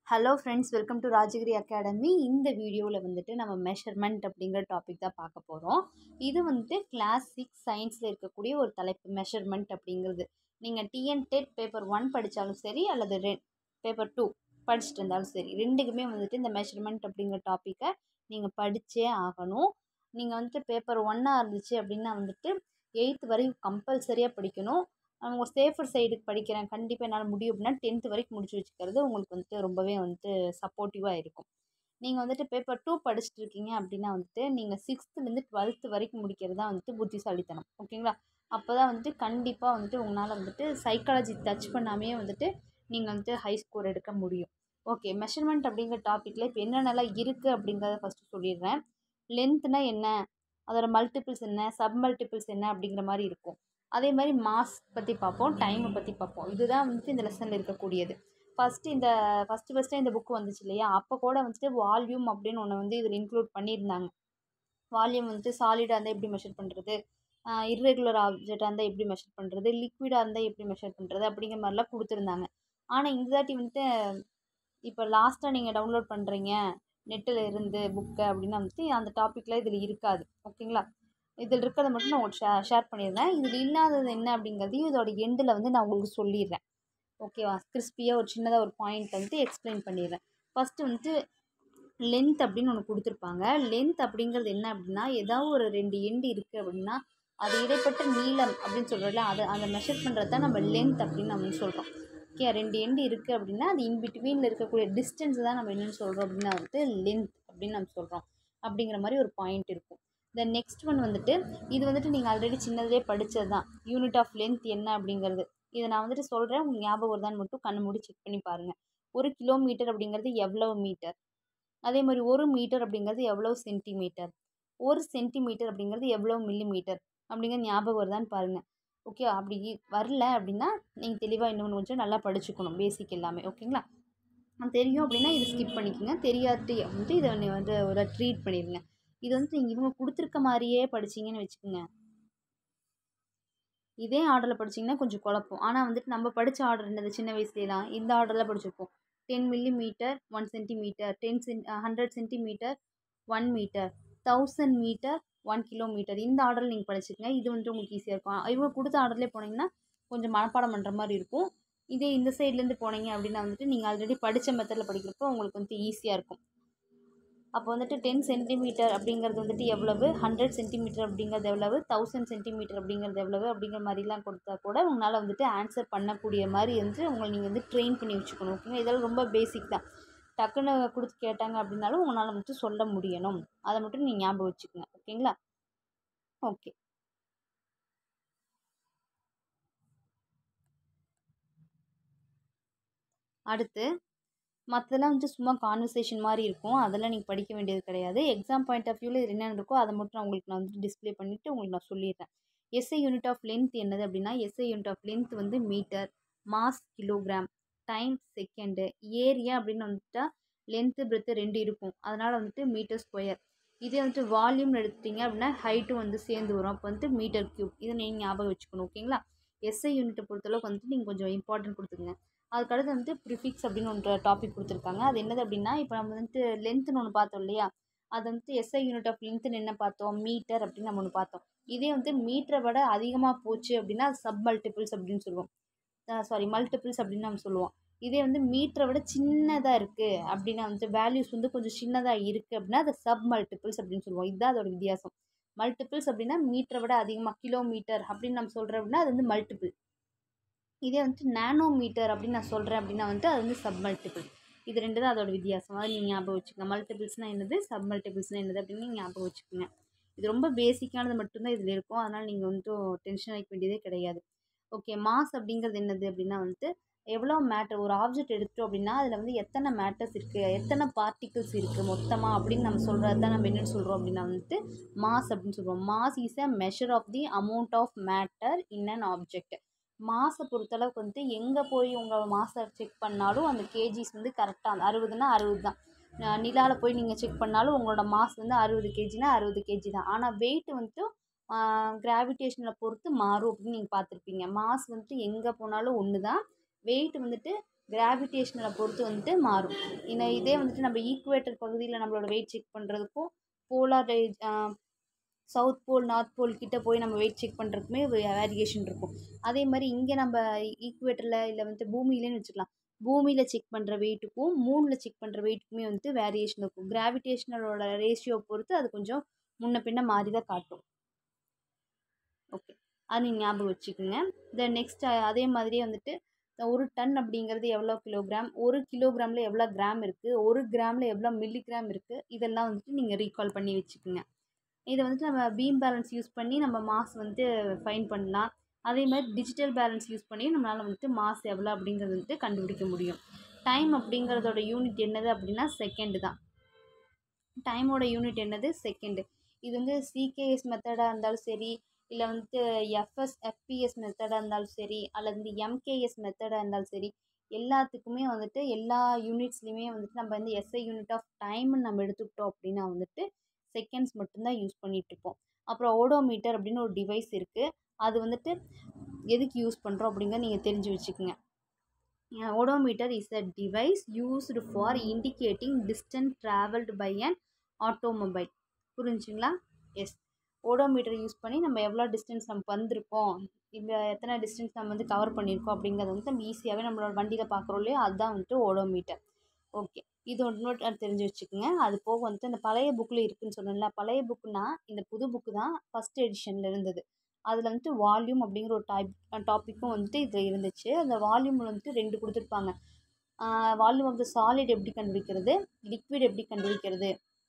hello friends welcome to Rajagiri Academy இந்த வீடியோவில் வந்துட்டு நம்ம மெஷர்மெண்ட் அப்படிங்கிற டாபிக் தான் பார்க்க போகிறோம் இது வந்துட்டு கிளாஸ் சிக்ஸ் சயின்ஸில் இருக்கக்கூடிய ஒரு தலைப்பு மெஷர்மெண்ட் அப்படிங்கிறது நீங்கள் டிஎன் டெட் பேப்பர் ஒன் படித்தாலும் சரி அல்லது ரெ பேப்பர் டூ படிச்சுட்டு இருந்தாலும் சரி ரெண்டுக்குமே வந்துட்டு இந்த மெஷர்மெண்ட் அப்படிங்கிற டாப்பிக்கை நீங்கள் படித்தே ஆகணும் நீங்கள் வந்துட்டு பேப்பர் ஒன்னாக இருந்துச்சு அப்படின்னா வந்துட்டு எயித்து வரைக்கும் கம்பல்சரியாக படிக்கணும் அவங்க சேஃபர் சைடுக்கு படிக்கிறேன் கண்டிப்பாக என்னால் முடியும் அப்படின்னா டென்த்து வரைக்கும் முடிச்சு வச்சுக்கிறது உங்களுக்கு வந்துட்டு ரொம்பவே வந்துட்டு சப்போர்ட்டிவாக இருக்கும் நீங்கள் வந்துட்டு பேப்பர் டூ படிச்சுட்டு இருக்கீங்க அப்படின்னா வந்துட்டு நீங்கள் சிக்ஸ்த்துலேருந்து டுவெல்த்து வரைக்கும் முடிக்கிறது தான் வந்துட்டு புத்திசாலித்தனம் ஓகேங்களா அப்போ தான் வந்துட்டு கண்டிப்பாக வந்துட்டு உங்களால் வந்துட்டு சைக்காலஜி டச் பண்ணாமே வந்துட்டு நீங்கள் வந்துட்டு ஹை ஸ்கோர் எடுக்க முடியும் ஓகே மெஷர்மெண்ட் அப்படிங்கிற டாப்பிக்கில் இப்போ என்னென்னலாம் இருக்குது அப்படிங்கிறத ஃபஸ்ட்டு சொல்லிடுறேன் லென்த்னா என்ன அதோட மல்டிபிள்ஸ் என்ன சப் மல்டிபிள்ஸ் என்ன அப்படிங்கிற மாதிரி இருக்கும் அதே மாதிரி மாஸ் பற்றி பார்ப்போம் டைமை பற்றி பார்ப்போம் இதுதான் வந்துட்டு இந்த லெசனில் இருக்கக்கூடியது ஃபஸ்ட்டு இந்த ஃபஸ்ட்டு ஃபஸ்ட்டு இந்த புக் வந்துச்சு இல்லையா அப்போ கூட வந்துட்டு வால்யூம் அப்படின்னு ஒன்று வந்து இதில் இன்க்ளூட் பண்ணியிருந்தாங்க வால்யூம் வந்துட்டு சாலிடாக இருந்தால் எப்படி மெஷர் பண்ணுறது இர்ரெகுலர் ஆப்ஜெக்டாக இருந்தால் எப்படி மெஷர் பண்ணுறது லிக்விடாக இருந்தால் எப்படி மெஷர் பண்ணுறது அப்படிங்கிற மாதிரிலாம் கொடுத்துருந்தாங்க ஆனால் இந்த தாட்டி வந்துட்டு இப்போ லாஸ்ட்டாக நீங்கள் டவுன்லோட் பண்ணுறீங்க நெட்டில் இருந்து புக்கை அப்படின்னா வந்துட்டு அந்த டாப்பிக்கில் இதில் இருக்காது ஓகேங்களா இதில் இருக்கிறத மட்டும் நான் உங்களுக்கு ஷே ஷேர் பண்ணிடுறேன் இதில் இல்லாதது என்ன அப்படிங்கிறதையும் இதோட எண்டில் வந்து நான் உங்களுக்கு சொல்லிடுறேன் ஓகேவா கிறிஸ்பியாக ஒரு சின்னதாக ஒரு பாயிண்ட் வந்துட்டு எக்ஸ்பிளைன் பண்ணிடுறேன் ஃபஸ்ட்டு வந்துட்டு லென்த் அப்படின்னு ஒன்று கொடுத்துருப்பாங்க லென்த் அப்படிங்கிறது என்ன அப்படின்னா ஏதாவது ஒரு ரெண்டு எண்டு இருக்குது அப்படின்னா அது இடைப்பட்ட நீளம் அப்படின்னு சொல்கிறோம்ல அதை அதை மெஷர் பண்ணுறது தான் நம்ம லென்த் அப்படின்னு நம்ம சொல்கிறோம் ஓகே ரெண்டு எண்டு இருக்குது அப்படின்னா அது இன்பிட்வீனில் இருக்கக்கூடிய டிஸ்டன்ஸ் தான் நம்ம என்னென்னு சொல்கிறோம் அப்படின்னா வந்துட்டு லென்த் அப்படின்னு நம்ம சொல்கிறோம் அப்படிங்கிற மாதிரி ஒரு பாயிண்ட் இருக்கும் இந்த நெக்ஸ்ட் ஒன் வந்துட்டு இது வந்துட்டு நீங்கள் ஆல்ரெடி சின்னதே படித்தது தான் யூனிட் ஆஃப் லென்த் என்ன அப்படிங்கிறது இதை நான் வந்துட்டு சொல்கிறேன் உங்களுக்கு ஞாபகம் வருதான்னு மட்டும் கண்ணை மூடி செக் பண்ணி பாருங்கள் ஒரு கிலோமீட்டர் அப்படிங்கிறது எவ்வளவு மீட்டர் அதே மாதிரி ஒரு மீட்டர் அப்படிங்கிறது எவ்வளோ சென்டிமீட்டர் ஒரு சென்டிமீட்டர் அப்படிங்கிறது எவ்வளோ மில்லி மீட்டர் அப்படிங்கிறது ஞாபகம் வருதான்னு பாருங்கள் ஓகே அப்படி வரல அப்படின்னா நீங்கள் தெளிவாக இன்னொன்று கொஞ்சம் நல்லா படிச்சுக்கணும் பேசிக் எல்லாமே ஓகேங்களா தெரியும் அப்படின்னா இதை ஸ்கிப் பண்ணிக்கோங்க தெரியாட்டி வந்துட்டு இதை வந்து ஒரு ட்ரீட் பண்ணிடுங்க இது வந்துட்டு நீங்கள் இவங்க கொடுத்துருக்க மாதிரியே படிச்சிங்கன்னு வச்சுக்கோங்க இதே ஆர்டரில் படிச்சிங்கன்னா கொஞ்சம் குழப்பம் ஆனால் வந்துட்டு நம்ம படித்த ஆர்டர் என்னது சின்ன வயசுலாம் இந்த ஆர்டரில் படிச்சிருப்போம் ten millimetre one centimetre ten சென் hundred centimetre one metre thousand metre one kilometre இந்த ஆர்டரில் நீங்கள் படிச்சுக்கங்க இது வந்துட்டு உங்களுக்கு ஈஸியாக இருக்கும் இவங்க கொடுத்த ஆர்டர்லேயே போனீங்கன்னா கொஞ்சம் மனப்பாடம் பண்ணுற மாதிரி இருக்கும் இதே இந்த சைட்லேருந்து போனீங்க அப்படின்னா வந்துட்டு நீங்கள் ஆல்ரெடி படித்த மெத்தடில் படிக்கிறப்போ உங்களுக்கு வந்துட்டு ஈஸியாக இருக்கும் அப்போ வந்துட்டு டென் சென்டிமீட்டர் அப்படிங்கிறது வந்துட்டு எவ்வளவு ஹண்ட்ரட் சென்டிமீட்டர் அப்படிங்கிறது எவ்வளவு தௌசண்ட் சென்டிமீட்டர் அப்படிங்கிறது எவ்வளவு அப்படிங்கிற மாதிரிலாம் கொடுத்தா கூட உங்களால் வந்துட்டு ஆன்சர் பண்ணக்கூடிய மாதிரி வந்து உங்களை நீங்கள் வந்து ட்ரெயின் பண்ணி வச்சுக்கணும் ஓகேங்களா இதெல்லாம் ரொம்ப பேசிக் தான் டக்குன்னு கொடுத்து கேட்டாங்க அப்படின்னாலும் உங்களால் வந்துட்டு சொல்ல முடியணும் அதை மட்டும் நீங்கள் ஞாபகம் வச்சுக்கோங்க ஓகேங்களா ஓகே அடுத்து மற்றதெல்லாம் வந்துட்டு சும்மா கான்வர்சேஷன் மாதிரி இருக்கும் அதெல்லாம் நீங்கள் படிக்க வேண்டியது கிடையாது எக்ஸாம் பாயிண்ட் ஆஃப் வியூவில் இது என்னென்ன இருக்கோ அதை மட்டும் நான் உங்களுக்கு நான் வந்துட்டு டிஸ்பிளே பண்ணிவிட்டு உங்களுக்கு நான் சொல்லிடுறேன் எஸ்ஐ யூனிட் ஆஃப் லென்த் என்னது அப்படின்னா எஸ்ஐ யூனிட் ஆஃப் லென்த் வந்து metre mass kilogram time second area அப்படின்னு வந்துட்டா லென்த்து பிரெத்து ரெண்டு இருக்கும் அதனால் வந்துட்டு மீட்டர் ஸ்கொயர் இதே வந்துட்டு வால்யூம் எடுத்துட்டிங்க அப்படின்னா ஹைட்டும் வந்து சேர்ந்து வரும் அப்போ வந்துட்டு மீட்டர் க்யூப் இதை நீங்கள் ஞாபகம் வச்சுக்கணும் ஓகேங்களா எஸ்ஐ யூனிட்டை பொறுத்தளவுக்கு வந்துட்டு நீங்கள் கொஞ்சம் இம்பார்ட்டன்ட் கொடுத்துங்க அதுக்கடுத்து வந்துட்டு ப்ரிஃபிக்ஸ் அப்படின்னு ஒன்று டாபிக் கொடுத்துருக்காங்க அது என்னது அப்படின்னா இப்போ நம்ம வந்துட்டு லென்த்துன்னு ஒன்று பார்த்தோம் இல்லையா அது வந்துட்டு எஸ்ஐ யூனிட் ஆஃப் லென்த்துன்னு என்ன பார்த்தோம் மீட்டர் அப்படின்னு நம்ம ஒன்று பார்த்தோம் இதே வந்து மீட்டரை விட அதிகமாக போச்சு அப்படின்னா சப் மல்டிபிள்ஸ் அப்படின்னு சொல்லுவோம் சாரி மல்டிபிள்ஸ் அப்படின்னு நம்ம சொல்லுவோம் இதே வந்து மீட்டரை விட சின்னதாக இருக்குது அப்படின்னா வந்துட்டு வேல்யூஸ் வந்து கொஞ்சம் சின்னதாக இருக்குது அப்படின்னா அது சப் மல்டிபிள்ஸ் அப்படின்னு சொல்லுவோம் இதுதான் அதோட வித்தியாசம் மல்டிபிள்ஸ் அப்படின்னா மீட்டரை விட அதிகமாக கிலோமீட்டர் அப்படின்னு நம்ம சொல்கிறோம் அப்படின்னா அது வந்து மல்டிபிள் இதே வந்துட்டு நேனோ மீட்டர் அப்படின்னு நான் சொல்கிறேன் அப்படின்னா வந்துட்டு அது வந்து சப் மல்டிபிள் இது ரெண்டு தான் அதோட வித்தியாசம் அதை நீங்கள் ஞாபகம் வச்சுக்கோங்க மல்டிபிள்ஸ்னால் என்னது சப் மல்டிபிள்ஸ்னால் என்னது அப்படின்னு நீங்கள் ஞாபகம் வச்சுக்கோங்க இது ரொம்ப பேசிக்கானது மட்டும்தான் இதில் இருக்கும் அதனால் நீங்கள் வந்துட்டு டென்ஷன் ஆகிக்க வேண்டியதே கிடையாது ஓகே மாஸ் அப்படிங்கிறது என்னது அப்படின்னா வந்துட்டு எவ்வளோ மேட்டர் ஒரு ஆப்ஜெக்ட் எடுத்துட்டோம் அப்படின்னா அதில் வந்து எத்தனை மேட்டர்ஸ் இருக்குது எத்தனை பார்ட்டிகிள்ஸ் இருக்குது மொத்தமாக அப்படின்னு நம்ம சொல்கிறது தான் நம்ம என்னென்னு சொல்கிறோம் அப்படின்னா வந்துட்டு மாஸ் அப்படின்னு சொல்லுவோம் mass is a measure of the amount of matter in an object மாசை பொறுத்தளவுக்கு வந்துட்டு எங்கே போய் உங்கள் மாசை செக் பண்ணாலும் அந்த கேஜிஸ் வந்து கரெக்டாக அந்த அறுபதுனா அறுபது தான் நிலாவில் போய் நீங்கள் செக் பண்ணாலும் உங்களோட மாஸ் வந்து அறுபது கேஜினா அறுபது கேஜி தான் ஆனால் வெயிட் வந்துட்டு கிராவிடேஷனை பொறுத்து மாறும் அப்படின்னு நீங்கள் பார்த்துருப்பீங்க மாஸ் வந்துட்டு எங்கே போனாலும் ஒன்று தான் வெயிட் வந்துட்டு கிராவிடேஷனலை பொறுத்து வந்துட்டு மாறும் இன்னும் இதே வந்துட்டு நம்ம ஈக்குவேட்டர் பகுதியில் நம்மளோட வெயிட் செக் பண்ணுறதுக்கும் polar south pole north pole கிட்ட போய் நம்ம வெயிட் செக் பண்ணுறதுக்குமே வேரியேஷன் இருக்கும் அதே மாதிரி இங்கே நம்ம ஈக்குவேட்டரில் இல்லை வந்து பூமியிலேன்னு வச்சுக்கலாம் பூமியில் செக் பண்ணுற வெயிட்டுக்கும் மூணில் செக் பண்ணுற வெயிட்டுக்குமே வந்துட்டு வேரியேஷன் இருக்கும் கிராவிடேஷனலோட ரேஷியோ பொறுத்து அது கொஞ்சம் முன்ன பின்ன மாறி தான் காட்டும் ஓகே அது நீங்கள் ஞாபகம் வச்சுக்கோங்க தென் நெக்ஸ்ட் அதே மாதிரியே வந்துட்டு ஒரு டன் அப்படிங்கிறது எவ்வளோ கிலோகிராம் ஒரு கிலோகிராமில் எவ்வளோ கிராம் இருக்குது ஒரு கிராமில் எவ்வளோ மில்லிகிராம் இருக்குது இதெல்லாம் வந்துட்டு நீங்கள் ரீகால் பண்ணி வச்சுக்கோங்க இதை வந்துட்டு நம்ம பீம் பேலன்ஸ் யூஸ் பண்ணி நம்ம மாஸ் வந்துட்டு ஃபைன் பண்ணலாம் அதே மாதிரி டிஜிட்டல் பேலன்ஸ் யூஸ் பண்ணி நம்மளால் வந்துட்டு மாஸ் எவ்வளோ அப்படிங்கிறது வந்துட்டு கண்டுபிடிக்க முடியும் டைம் அப்படிங்கிறதோட யூனிட் என்னது அப்படின்னா செகண்டு தான் டைமோட யூனிட் என்னது செகண்டு இது வந்து சிகேஎஸ் மெத்தடாக இருந்தாலும் சரி இல்லை வந்துட்டு எஃப்எஸ் எஃபிஎஸ் மெத்தடாக இருந்தாலும் சரி அல்லது வந்து எம்கேஎஸ் மெத்தடாக இருந்தாலும் சரி எல்லாத்துக்குமே வந்துட்டு எல்லா யூனிட்ஸ்லையுமே வந்துட்டு நம்ம வந்து எஸ்ஐ யூனிட் ஆஃப் டைம்னு நம்ம எடுத்துக்கிட்டோம் அப்படின்னா வந்துட்டு செகண்ட்ஸ் மட்டும்தான் யூஸ் பண்ணிகிட்ருப்போம் அப்புறம் ஓடோமீட்டர் அப்படின்னு ஒரு டிவைஸ் இருக்குது அது வந்துட்டு எதுக்கு யூஸ் பண்ணுறோம் அப்படிங்கிறத நீங்கள் தெரிஞ்சு வச்சுக்கோங்க odometer is a device used for indicating distance travelled by an automobile புரிஞ்சுங்களா எஸ் ஓடோமீட்டர் யூஸ் பண்ணி நம்ம எவ்வளோ டிஸ்டன்ஸ் நம்ம வந்திருக்கோம் இந்த எத்தனை டிஸ்டன்ஸ் நம்ம வந்து கவர் பண்ணியிருக்கோம் அப்படிங்கிறத வந்து நம்ம ஈஸியாகவே நம்மளோட வண்டியில் பார்க்குறோம் இல்லையா அதுதான் வந்துட்டு ஓடோமீட்டர் ஓகே இது ஒன்று தெரிஞ்சு வச்சுக்கோங்க அது போக வந்துட்டு அந்த பழைய புக்கில் இருக்குதுன்னு சொன்னேன்ல பழைய புக்குனா இந்த புது புக்கு தான் ஃபஸ்ட் எடிஷனில் இருந்தது அதில் வந்துட்டு வால்யூம் அப்படிங்கிற ஒரு டைப் டாப்பிக்கும் வந்துட்டு இதில் இருந்துச்சு அந்த வால்யூமில் வந்துட்டு ரெண்டு கொடுத்துருப்பாங்க வால்யூம் ஆஃப் த சாலிட் எப்படி கண்டுபிடிக்கிறது லிக்விட் எப்படி கண்டுபிடிக்கிறது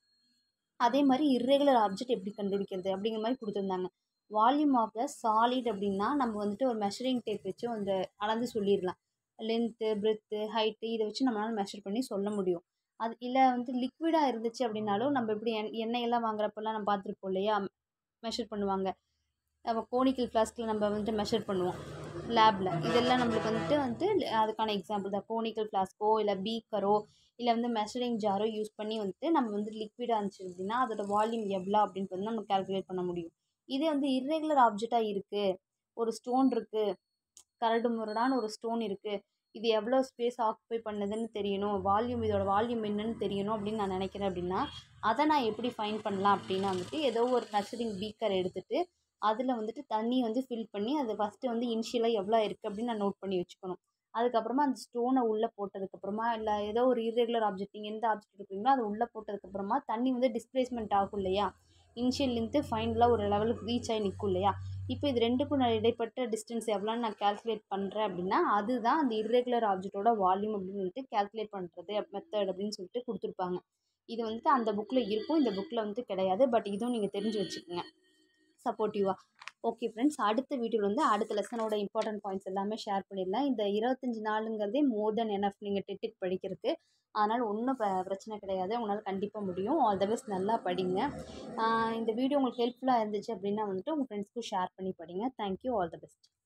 அதே மாதிரி இர்ரெகுலர் ஆப்ஜெக்ட் எப்படி கண்டுபிடிக்கிறது அப்படிங்கிற மாதிரி கொடுத்துருந்தாங்க வால்யூம் ஆஃப் த சாலிட் அப்படின்னா நம்ம வந்துட்டு ஒரு மெஷரிங் டேப் வச்சு அந்த அளந்து சொல்லிடலாம் லென்த்து பிரெத்து ஹைட்டு இதை வச்சு நம்மளால் மெஷர் பண்ணி சொல்ல முடியும் அது இல்லை வந்து லிக்விடாக இருந்துச்சு அப்படின்னாலும் நம்ம எப்படி எண் எண்ணெயெல்லாம் வாங்குறப்பெல்லாம் நம்ம பார்த்துருப்போம் இல்லையா மெஷர் பண்ணுவாங்க நம்ம கோனிக்கல் ஃப்ளாஸ்கில் நம்ம வந்துட்டு மெஷர் பண்ணுவோம் லேபில் இதெல்லாம் நம்மளுக்கு வந்துட்டு வந்துட்டு அதுக்கான எக்ஸாம்பிள் தான் கோனிக்கல் ஃப்ளாஸ்க்கோ இல்லை பீக்கரோ இல்லை வந்து மெஷரிங் ஜாரோ யூஸ் பண்ணி வந்துட்டு நம்ம வந்து லிக்விடாக இருந்துச்சு அப்படின்னா அதோட வால்யூம் எவ்வளோ அப்படின்னு வந்து நம்ம கால்குலேட் பண்ண முடியும் இதே வந்து இர்ரெகுலர் ஆப்ஜெக்டாக இருக்குது ஒரு ஸ்டோன் இருக்குது கரடு முரடான ஒரு ஸ்டோன் இருக்குது இது எவ்வளோ ஸ்பேஸ் ஆக்குப்பை பண்ணுதுன்னு தெரியணும் வால்யூம் இதோட வால்யூம் என்னன்னு தெரியணும் அப்படின்னு நான் நினைக்கிறேன் அப்படின்னா அதை நான் எப்படி ஃபைன் பண்ணலாம் அப்படின்னா வந்துட்டு ஏதோ ஒரு மெஷரிங் பீக்கர் எடுத்துகிட்டு அதில் வந்துட்டு தண்ணி வந்து ஃபில் பண்ணி அது ஃபஸ்ட்டு வந்து இனிஷியலாக எவ்வளோ இருக்குது அப்படின்னு நான் நோட் பண்ணி வச்சுக்கணும் அதுக்கப்புறமா அந்த ஸ்டோனை உள்ளே போட்டதுக்கப்புறமா இல்லை ஏதோ ஒரு இர்ரெகுலர் ஆப்ஜெக்ட் நீங்கள் எந்த ஆப்ஜெக்ட் எடுக்கிறீங்களோ அதை உள்ளே போட்டதுக்கப்புறமா தண்ணி வந்து டிஸ்பிளேஸ்மெண்ட் ஆகும் இல்லையா இனிஷியல்லேருந்து ஃபைனலாக ஒரு லெவலுக்கு ரீச் ஆகி நிற்கும் இல்லையா இப்போ இது ரெண்டுக்கும் நான் இடைப்பட்ட டிஸ்டன்ஸ் எவ்வளோன்னு நான் கேல்குலேட் பண்ணுறேன் அப்படின்னா அதுதான் அந்த இர்ரெகுலர் ஆப்ஜெக்ட்டோட வால்யூம் அப்படின்னு வந்துட்டு கேல்குலேட் பண்ணுறது மெத்தட் அப்படின்னு சொல்லிட்டு கொடுத்துருப்பாங்க இது வந்துட்டு அந்த புக்கில் இருக்கும் இந்த புக்கில் வந்துட்டு கிடையாது பட் இதுவும் நீங்கள் தெரிஞ்சு வச்சுக்கோங்க சப்போர்ட்டிவாக ஓகே ஃப்ரெண்ட்ஸ் அடுத்த வீடியோவில் வந்து அடுத்த லெசனோட இம்பார்ட்டன்ட் பாயிண்ட்ஸ் எல்லாமே ஷேர் பண்ணிடலாம் இந்த இருபத்தஞ்சி நாளுங்கிறதே மோர் தென் எனஃப் நீங்கள் டெட்டுக்கு படிக்கிறதுக்கு அதனால் ஒன்றும் பிரச்சனை கிடையாது உங்களால் கண்டிப்பாக முடியும் ஆல் த பெஸ்ட் நல்லா படிங்க இந்த வீடியோ உங்களுக்கு ஹெல்ப்ஃபுல்லாக இருந்துச்சு அப்படின்னா வந்துட்டு உங்கள் ஃப்ரெண்ட்ஸ்க்கும் ஷேர் பண்ணி படிங்க தேங்க்யூ ஆல் த பெஸ்ட்